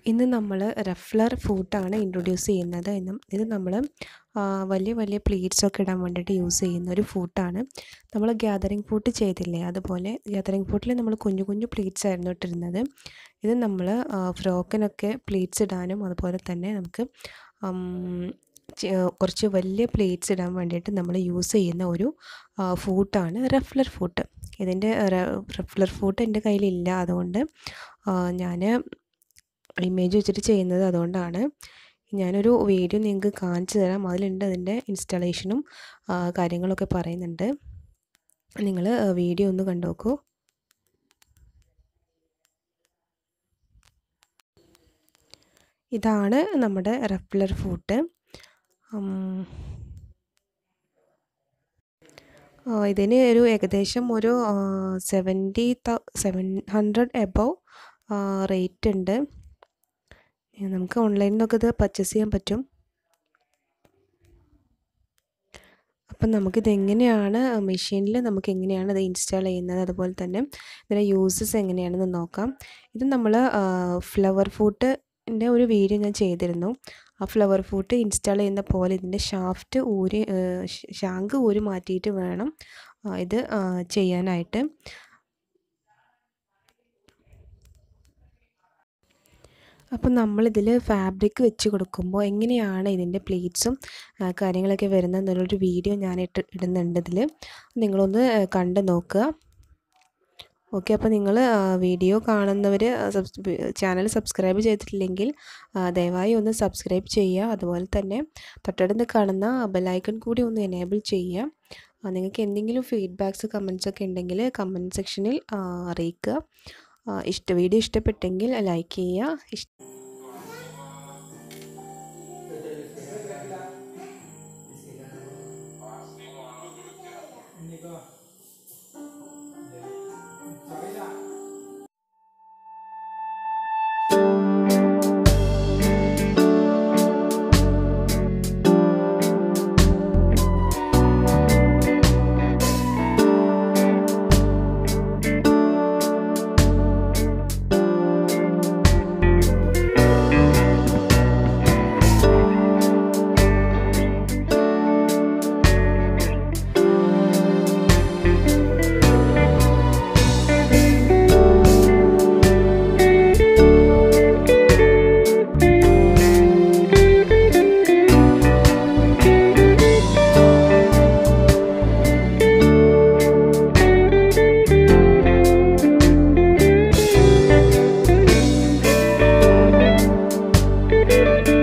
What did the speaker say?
ഇന്ന് നമ്മൾ റഫ്ലർ ഫ്രൂട്ടാണ് ഇൻട്രൊഡ്യൂസ് ചെയ്യുന്നത് ഇന്നും ഇത് നമ്മൾ വലിയ വലിയ പ്ലേറ്റ്സൊക്കെ ഇടാൻ വേണ്ടിയിട്ട് യൂസ് ചെയ്യുന്ന ഒരു ഫ്രൂട്ടാണ് നമ്മൾ ഗ്യാതറിങ് ഫ്രൂട്ട് ചെയ്തില്ലേ അതുപോലെ ഗ്യാതറിങ് ഫ്രൂട്ടിൽ നമ്മൾ കുഞ്ഞു കുഞ്ഞു പ്ലേറ്റ്സ് ആയിരുന്നു ഇട്ടിരുന്നത് ഇത് നമ്മൾ ഫ്രോക്കിനൊക്കെ പ്ലേറ്റ്സ് ഇടാനും അതുപോലെ തന്നെ നമുക്ക് കുറച്ച് വലിയ പ്ലേറ്റ്സ് ഇടാൻ വേണ്ടിയിട്ട് നമ്മൾ യൂസ് ചെയ്യുന്ന ഒരു ഫ്രൂട്ടാണ് റഫ്ലർ ഫ്രൂട്ട് ഇതിൻ്റെ റഫ്ലർ ഫ്രൂട്ട് എൻ്റെ കയ്യിലില്ല അതുകൊണ്ട് ഞാൻ ഇമേജ് വെച്ചിട്ട് ചെയ്യുന്നത് അതുകൊണ്ടാണ് ഞാനൊരു വീഡിയോ നിങ്ങൾക്ക് കാണിച്ചു തരാം അതിലുണ്ട് അതിൻ്റെ ഇൻസ്റ്റാളേഷനും കാര്യങ്ങളൊക്കെ പറയുന്നുണ്ട് നിങ്ങൾ വീഡിയോ ഒന്ന് കണ്ടു നോക്കൂ ഇതാണ് നമ്മുടെ റഫ്ലർ ഫ്രൂട്ട് ഇതിന് ഒരു ഏകദേശം ഒരു seventy seven hundred above rate ഉണ്ട് നമുക്ക് ഓൺലൈനിൽ നിന്നൊക്കെ ഇത് പർച്ചേസ് ചെയ്യാൻ പറ്റും അപ്പം നമുക്കിത് എങ്ങനെയാണ് മെഷീനിൽ നമുക്ക് എങ്ങനെയാണ് ഇത് ഇൻസ്റ്റാൾ ചെയ്യുന്നത് അതുപോലെ തന്നെ ഇതിൻ്റെ യൂസസ് എങ്ങനെയാണെന്ന് നോക്കാം ഇത് നമ്മൾ ഫ്ലവർ ഫ്രൂട്ടിൻ്റെ ഒരു വീഡിയോ ഞാൻ ചെയ്തിരുന്നു ആ ഫ്ലവർ ഫ്രൂട്ട് ഇൻസ്റ്റാൾ ചെയ്യുന്ന പോലെ ഇതിൻ്റെ ഷാഫ്റ്റ് ഊരി ഷാങ്ക് ഊരി മാറ്റിയിട്ട് വേണം ഇത് ചെയ്യാനായിട്ട് അപ്പം നമ്മളിതിൽ ഫാബ്രിക് വെച്ച് കൊടുക്കുമ്പോൾ എങ്ങനെയാണ് ഇതിൻ്റെ പ്ലേറ്റ്സും കാര്യങ്ങളൊക്കെ വരുന്നത് എന്നുള്ളൊരു വീഡിയോ ഞാൻ ഇട്ട് ഇടുന്നുണ്ട് ഇതിൽ നിങ്ങളൊന്ന് കണ്ട് നോക്കുക ഓക്കെ അപ്പോൾ നിങ്ങൾ വീഡിയോ കാണുന്നവർ ചാനൽ സബ്സ്ക്രൈബ് ചെയ്തിട്ടില്ലെങ്കിൽ ദയവായി ഒന്ന് സബ്സ്ക്രൈബ് ചെയ്യുക അതുപോലെ തന്നെ തൊട്ടടുത്ത് കാണുന്ന ബെലൈക്കൺ കൂടി ഒന്ന് എനേബിൾ ചെയ്യുക നിങ്ങൾക്ക് എന്തെങ്കിലും ഫീഡ്ബാക്ക്സ് കമൻസ് ഒക്കെ ഉണ്ടെങ്കിൽ കമൻറ്റ് സെക്ഷനിൽ അറിയിക്കുക ഇഷ്ട വീഡിയോ ഇഷ്ടപ്പെട്ടെങ്കിൽ ലൈക്ക് ചെയ്യുക ഇഷ്ട thank you